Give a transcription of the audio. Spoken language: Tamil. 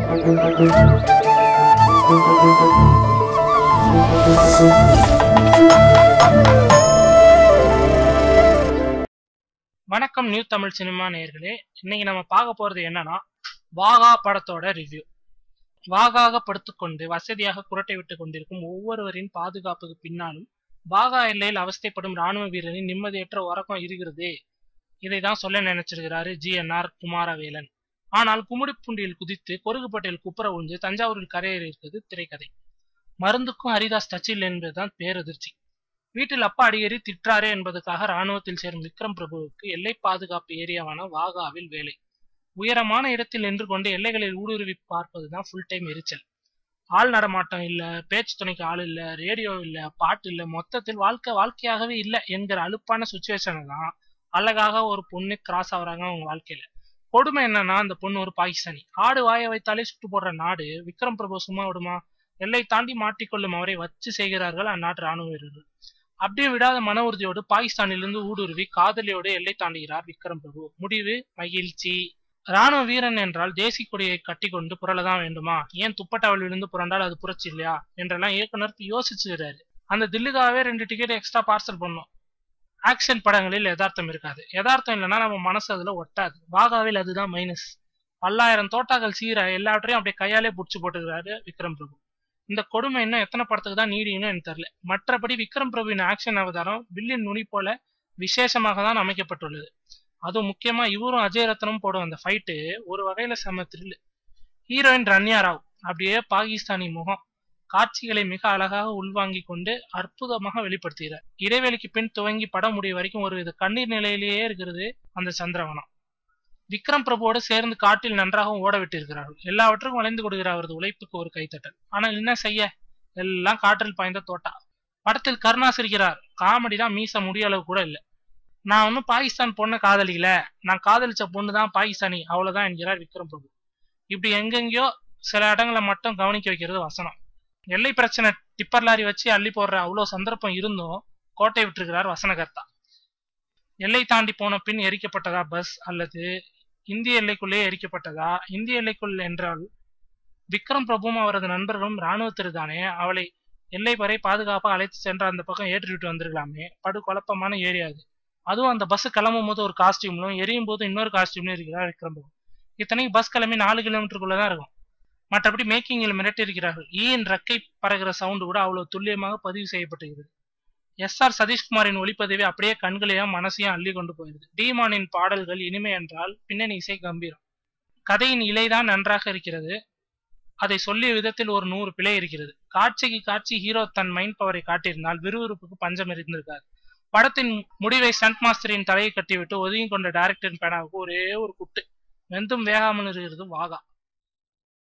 வணக்கம் நியூ தமிழ் சினிமா நேயர்களே இன்னைக்கு நம்ம பார்க்க போறது என்னன்னா வாகா படத்தோட ரிவ்யூ வாகாக படுத்துக்கொண்டு வசதியாக குரட்டை விட்டு கொண்டிருக்கும் ஒவ்வொருவரின் பாதுகாப்புக்கு பின்னாலும் வாகா எல்லையில் அவஸ்தைப்படும் ராணுவ வீரரின் நிம்மதியற்ற உறக்கம் இருக்கிறதே இதை தான் சொல்ல நினைச்சிருக்கிறாரு ஜிஎன்ஆர் குமாரவேலன் ஆனால் கும்மிடிப்பூண்டியில் குதித்து கொருகுப்பட்டையில் குப்புற உழுந்து தஞ்சாவூரில் கரையேறி இருக்கிறது திரைக்கதை மருந்துக்கும் ஹரிதாஸ் டச்சில் என்பதுதான் பேரதிர்ச்சி வீட்டில் அப்பா அடிக்கடி திட்டாரே என்பதற்காக ராணுவத்தில் சேரும் விக்ரம் பிரபுவுக்கு எல்லை பாதுகாப்பு ஏரியாவான வாகாவில் வேலை உயரமான இடத்தில் நின்று கொண்டு எல்லைகளில் ஊடுருவி பார்ப்பதுதான் ஃபுல் டைம் எரிச்சல் ஆள் நடமாட்டம் இல்ல பேச்சு துணைக்கு ஆள் இல்ல ரேடியோ இல்ல பாட்டு இல்ல மொத்தத்தில் வாழ்க்கை வாழ்க்கையாகவே இல்ல என்கிற அலுப்பான சுச்சுவேஷனை தான் அழகாக ஒரு பொண்ணு கிராஸ் ஆகுறாங்க அவங்க வாழ்க்கையில கொடுமை என்னன்னா அந்த பொண்ணு ஒரு பாகிஸ்தானி ஆடு வாய வைத்தாலே சுட்டு போடுற நாடு விக்ரம் பிரபு சும்மா விடுமா எல்லை தாண்டி மாட்டிக்கொள்ளும் அவரை வச்சு செய்கிறார்கள் அந்நாட்டு ராணுவ வீரர்கள் அப்படியே விடாத மன உறுதியோடு பாகிஸ்தானிலிருந்து ஊடுருவி காதலியோடு எல்லை தாண்டுகிறார் விக்ரம் பிரபு முடிவு மகிழ்ச்சி ராணுவ வீரன் என்றால் தேசிய கொடியை கட்டி கொண்டு புரளதான் வேண்டுமா ஏன் துப்பட்டாவில் விழுந்து புரண்டால் அது புரட்சி இல்லையா என்றெல்லாம் இயக்குனர் யோசிச்சுக்கிறாரு அந்த தில்லுக்காகவே ரெண்டு டிக்கெட் எக்ஸ்ட்ரா பார்சல் பண்ணோம் ஆக்ஷன் படங்களில் யதார்த்தம் இருக்காது யதார்த்தம் இல்லைன்னா நம்ம மனசு அதுல ஒட்டாது வாகாவில் அதுதான் மைனஸ் பல்லாயிரம் தோட்டாக்கள் சீர எல்லாவற்றையும் அப்படியே கையாலே புடிச்சு போட்டுக்கிறாரு விக்ரம் பிரபு இந்த கொடுமை இன்னும் எத்தனை படத்துக்கு தான் நீடின்னு எனக்கு தெரியல மற்றபடி விக்ரம் பிரபுவின் ஆக்ஷன் அவதாரம் வில்லின் நுனி போல விசேஷமாக தான் அமைக்கப்பட்டுள்ளது அதுவும் முக்கியமா இவரும் அஜய் ரத்னம் போடும் அந்த ஃபைட்டு ஒரு வகையில செம த்ரில் ஹீரோயின் ரன்யா ராவ் அப்படியே பாகிஸ்தானி முகம் காட்சிகளை மிக அழகாக உள்வாங்கிக் கொண்டு அற்புதமாக வெளிப்படுத்துகிறார் இடைவெளிக்கு பின் துவங்கி படம் முடிய வரைக்கும் ஒரு வித கண்ணீர் நிலையிலேயே இருக்கிறது அந்த சந்திரவனம் விக்ரம் பிரபுவோடு சேர்ந்து காட்டில் நன்றாக ஓட விட்டிருக்கிறார்கள் எல்லாவற்றுக்கும் வளைந்து கொடுக்கிற அவரது உழைப்புக்கு ஒரு கைத்தட்டல் ஆனால் என்ன செய்ய எல்லாம் காற்றில் பாய்ந்த தோட்டா படத்தில் கருணா சிரிக்கிறார் காமெடி தான் மீச முடிய அளவு கூட இல்லை நான் ஒன்னும் பாகிஸ்தான் பொண்ணை காதலிக்கல நான் காதலிச்ச பொண்ணு தான் பாகிஸ்தானி அவ்வளவுதான் என்கிறார் விக்ரம் பிரபு இப்படி எங்கெங்கயோ சில இடங்களை மட்டும் கவனிக்க வைக்கிறது வசனம் எல்லை பிரச்சனை டிப்பர் லாரி வச்சு அள்ளி போடுற அவ்வளவு சந்தர்ப்பம் இருந்தும் கோட்டை விட்டிருக்கிறார் வசனகர்த்தா எல்லை தாண்டி போன பின் எரிக்கப்பட்டதா பஸ் அல்லது இந்திய எல்லைக்குள்ளே எரிக்கப்பட்டதா இந்திய எல்லைக்குள் என்றால் விக்ரம் பிரபுவும் அவரது நண்பர்களும் இராணுவத்திற்கானே அவளை எல்லை வரை பாதுகாப்பாக அழைத்து சென்று அந்த பக்கம் ஏற்றிவிட்டு வந்திருக்கலாமே படு குழப்பமான ஏரியா அது அதுவும் அந்த பஸ் கிளம்பும் போது ஒரு காஸ்டியூம்லும் எரியும் போது இன்னொரு காஸ்டியூம்லும் இருக்கிறார் விக்ரம் பிரபு இத்தனைக்கு பஸ் கிளம்பி நாலு கிலோமீட்டருக்குள்ளதான் இருக்கும் மற்றபடி மேக்கிங்கில் மிரட்டி இருக்கிறார்கள் ஈயின் ரெக்கை பறகிற சவுண்டு கூட அவ்வளவு துல்லியமாக பதிவு செய்யப்பட்டிருக்கிறது எஸ் ஆர் சதீஷ்குமாரின் ஒளிப்பதிவை அப்படியே கண்களையும் மனசையும் அள்ளி கொண்டு போயிருது டீமானின் பாடல்கள் இனிமை என்றால் பின்னணி இசை கம்பீரம் கதையின் இலைதான் நன்றாக இருக்கிறது அதை சொல்லிய விதத்தில் ஒரு நூறு பிழை இருக்கிறது காட்சிக்கு காட்சி ஹீரோ தன் மைண்ட் பவரை காட்டியிருந்தால் விறுவிறுப்புக்கு பஞ்சம் இருந்திருக்காது படத்தின் முடிவை ஸ்டண்ட் மாஸ்டரின் தலையை கட்டிவிட்டு ஒதுங்கி கொண்ட டைரக்டரின் பேனாவுக்கு ஒரே ஒரு குட்டு வெந்தும் வேகாமல் இருக்கிறது வாகா